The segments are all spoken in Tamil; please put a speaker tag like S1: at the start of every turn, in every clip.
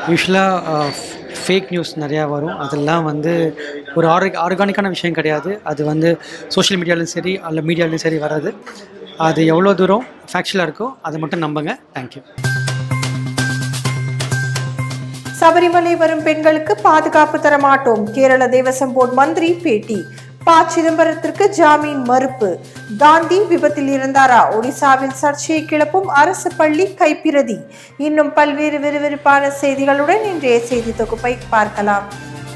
S1: யூஸ்வலாக ஃபேக் நியூஸ் நிறையா வரும் அதெல்லாம் வந்து ஒரு ஆர்க ஆர்கானிக்கான விஷயம் கிடையாது அது வந்து சோஷியல் மீடியாலையும் சரி அல்ல மீடியாலையும் சரி வராது அது எவ்வளோ தூரம் ஃபேக்சுவலாக இருக்கோ அதை மட்டும் நம்புங்க தேங்க்யூ
S2: சபரிமலை வரும் பெண்களுக்கு பாதுகாப்பு தர மாட்டோம் கேரள தேவசம் போர்டு மந்திரி பேட்டி ப சிதம்பரத்திற்கு ஜாமீன் மறுப்பு காந்தி விபத்தில் இறந்தாரா ஒடிசாவில் சர்ச்சையை கிளப்பும் அரசு பள்ளி கைப்பிரதி இன்னும் பல்வேறு விறுவிறுப்பான செய்திகளுடன் இன்றைய செய்தி தொகுப்பை பார்க்கலாம்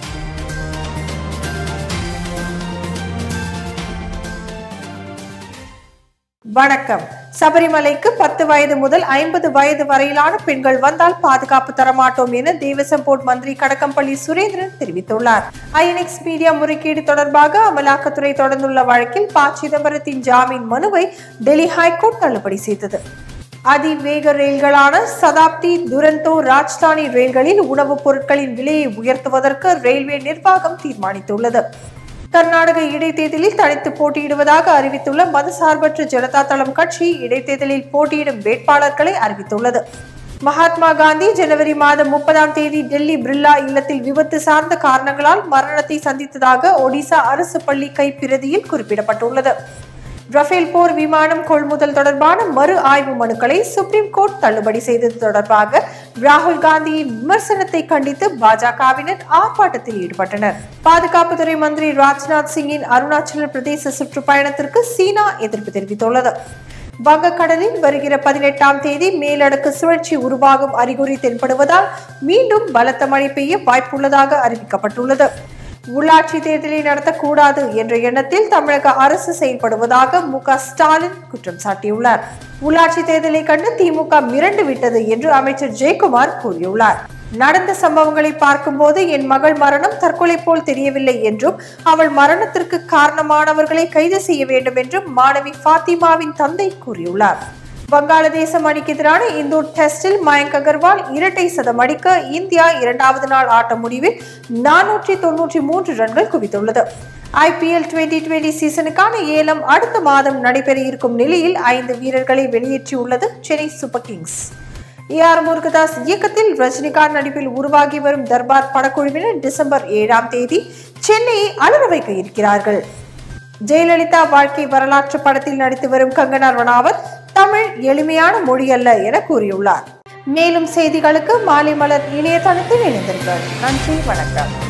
S2: வணக்கம் சபரிமலைக்கு பத்து வயது முதல் ஐம்பது வயது வரையிலான பெண்கள் வந்தால் பாதுகாப்பு தரமாட்டோம் என தேவசம் போர்ட் மந்திரி கடக்கம்பள்ளி சுரேந்திரன் தெரிவித்துள்ளார் ஐஎன்எக்ஸ் மீடியா முறைகேடு தொடர்பாக அமலாக்கத்துறை தொடர்ந்துள்ள வழக்கில் ப சிதம்பரத்தின் ஜாமீன் மனுவை டெல்லி ஹைகோர்ட் தள்ளுபடி செய்தது அதிவேக ரயில்களான சதாப்தி துரந்தோ ராஜ்தானி ரயில்களில் உணவுப் பொருட்களின் விலையை உயர்த்துவதற்கு ரயில்வே நிர்வாகம் தீர்மானித்துள்ளது கர்நாடக இடைத்தேர்தலில் தனித்து போட்டியிடுவதாக அறிவித்துள்ள மதசார்பற்ற ஜனதா தளம் கட்சி இடைத்தேர்தலில் போட்டியிடும் வேட்பாளர்களை அறிவித்துள்ளது மகாத்மா காந்தி ஜனவரி மாதம் முப்பதாம் தேதி டெல்லி பிர்லா இல்லத்தில் விபத்து சார்ந்த காரணங்களால் மரணத்தை சந்தித்ததாக ஒடிசா அரசு பள்ளி கைப்பிரதியில் குறிப்பிடப்பட்டுள்ளது ரஃபேல் போர் விமானம் கொள்முதல் தொடர்பான மறு ஆய்வு மனுக்களை சுப்ரீம் கோர்ட் தள்ளுபடி செய்தது தொடர்பாக ராகுல் காந்தியின் விமர்சனத்தை கண்டித்து பாஜகவினர் ஆர்ப்பாட்டத்தில் ஈடுபட்டனர் பாதுகாப்புத்துறை மந்திரி ராஜ்நாத் சிங்கின் அருணாச்சல பிரதேச சுற்றுப்பயணத்திற்கு சீனா எதிர்ப்பு தெரிவித்துள்ளது வங்கக்கடலில் வருகிற பதினெட்டாம் தேதி மேலடுக்கு சுழற்சி உருவாகும் அறிகுறி தென்படுவதால் மீண்டும் பலத்த மழை பெய்ய வாய்ப்புள்ளதாக அறிவிக்கப்பட்டுள்ளது உள்ளாட்சி தேர்தலை நடத்தக்கூடாது என்ற எண்ணத்தில் தமிழக அரசு செயல்படுவதாக மு க ஸ்டாலின் குற்றம் சாட்டியுள்ளார் உள்ளாட்சி தேர்தலை கண்டு திமுக மிரண்டு விட்டது என்று அமைச்சர் ஜெயக்குமார் கூறியுள்ளார் நடந்த சம்பவங்களை பார்க்கும்போது என் மகள் மரணம் தற்கொலை போல் தெரியவில்லை என்றும் அவள் மரணத்திற்கு காரணமானவர்களை கைது செய்ய வேண்டும் என்றும் மாணவி ஃபாத்திமாவின் தந்தை கூறியுள்ளார் வங்காளதேசம் அணிக்கு எதிரான இந்தூர் டெஸ்டில் மயங்க் அகர்வால் இரட்டை சதம் அடிக்க இந்தியா இரண்டாவது நாள் ஆட்ட முடிவில் நானூற்றி தொன்னூற்றி மூன்று ரன்கள் குவித்துள்ளது ஐபிஎல் டுவெண்டி டுவெண்டி சீசனுக்கான ஏலம் அடுத்த மாதம் நடைபெற இருக்கும் நிலையில் ஐந்து வீரர்களை வெளியேற்றியுள்ளது Chennai Super Kings A R Murugadoss இயக்கத்தில் ரஜினிகாந்த் நடிப்பில் உருவாகி வரும் தர்பார் படக்குழுவினர் டிசம்பர் ஏழாம் தேதி சென்னையை அலர வைக்க இருக்கிறார்கள் ஜெயலலிதா வாழ்க்கை வரலாற்று படத்தில் நடித்து வரும் கங்கனா ரணாவத் தமிழ் எளிமையான மொழி அல்ல என கூறியுள்ளார் மேலும் செய்திகளுக்கு மாலை மலர் இணையதளத்தில் இணைந்திருங்கள் நன்றி வணக்கம்